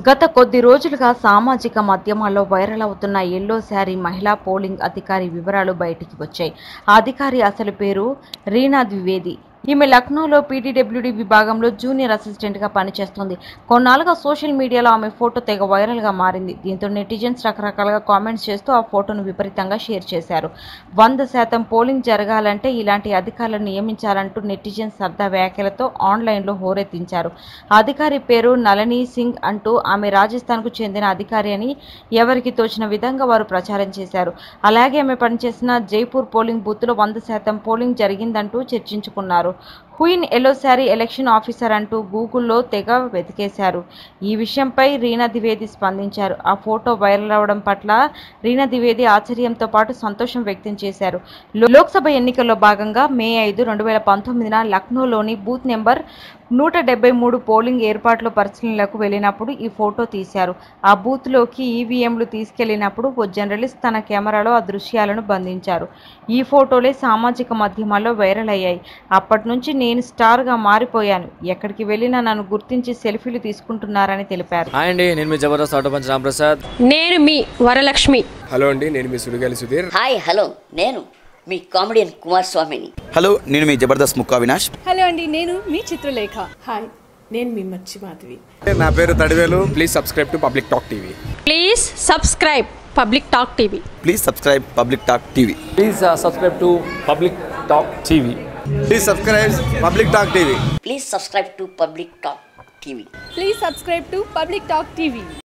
గత కొద్ది రోజులుగా సామాజిక మాధ్యమాల్లో వైరల్ అవుతున్న ఎల్లో శారీ మహిళా పోలింగ్ అధికారి వివరాలు బయటికి వచ్చాయి ఆ అధికారి అసలు పేరు రీనా ద్వివేది ఈమె లక్నోలో పీటీడబ్ల్యూడీ విభాగంలో జూనియర్ అసిస్టెంట్గా పనిచేస్తుంది కొన్నాళ్ళుగా సోషల్ మీడియాలో ఆమె ఫోటో తెగ వైరల్గా మారింది దీంతో నెటిజన్స్ రకరకాలుగా కామెంట్స్ చేస్తూ ఆ ఫోటోను విపరీతంగా షేర్ చేశారు వంద శాతం పోలింగ్ జరగాలంటే ఇలాంటి అధికారులను నియమించాలంటూ నెటిజన్స్ సర్దా వ్యాఖ్యలతో ఆన్లైన్లో హోరెత్తించారు ఆ అధికారి పేరు నళనీ సింగ్ అంటూ ఆమె రాజస్థాన్కు చెందిన అధికారి అని ఎవరికి తోచిన విధంగా వారు ప్రచారం చేశారు అలాగే ఆమె పనిచేసిన జైపూర్ పోలింగ్ బూత్లో వంద శాతం పోలింగ్ జరిగిందంటూ చర్చించుకున్నారు హుయిన్ ఎల్లో శారీ ఎలక్షన్ ఆఫీసర్ అంటూ గూగుల్లో తెగ వెతికేశారు ఈ విషయంపై రీనా ద్వివేది స్పందించారు ఆ ఫోటో వైరల్ అవడం పట్ల రీనా ద్వివేది ఆశ్చర్యంతో పాటు సంతోషం వ్యక్తం చేశారు లో- లోక్సభ ఎన్నికల్లో భాగంగా మే ఐదు రెండు వేల పంతొమ్మిదిన లక్నోలోని బూత్ నెంబర్ నూట డెబ్బై మూడు పోలింగ్ ఏర్పాట్ల పరిశీలనలకు వెళ్ళినప్పుడు ఈ ఫోటో తీశారు ఆ బూత్లోకి ఈవీఎంలు తీసుకెళ్లినప్పుడు ఓ జర్నలిస్ట్ తన కెమెరాలో ఆ దృశ్యాలను బంధించారు ఈ ఫోటోలే సామాజిక మాధ్యమాల్లో వైరల్ అయ్యాయి అప్పటి నుంచి నేను స్టార్గా మారిపోయాను ఎక్కడికి వెళ్ళినా నన్ను గుర్తించి సెల్ఫీలు తీసుకుంటున్నారని తెలిపారు హాయ్ అండి నేను మీ జబర్దస్త్ ఆటో పంచ్ రాంప్రసాద్ నేను మీ వరలక్ష్మి హలో అండి నేను మీ సుడిగాలి సుధీర్ హాయ్ హలో నేను మీ కామెడియన్ కుమార్ స్వామిని హలో నేను మీ జబర్దస్త్ ముక్కా వినాష్ హలో అండి నేను మీ చిత్రలేఖ హాయ్ నేను మీ మర్చి మాధవి నా పేరు Tadivelu please subscribe to public talk TV please subscribe public talk TV please subscribe public talk TV please subscribe to public talk TV please subscribe public talk TV please subscribe to public talk TV please subscribe to public talk TV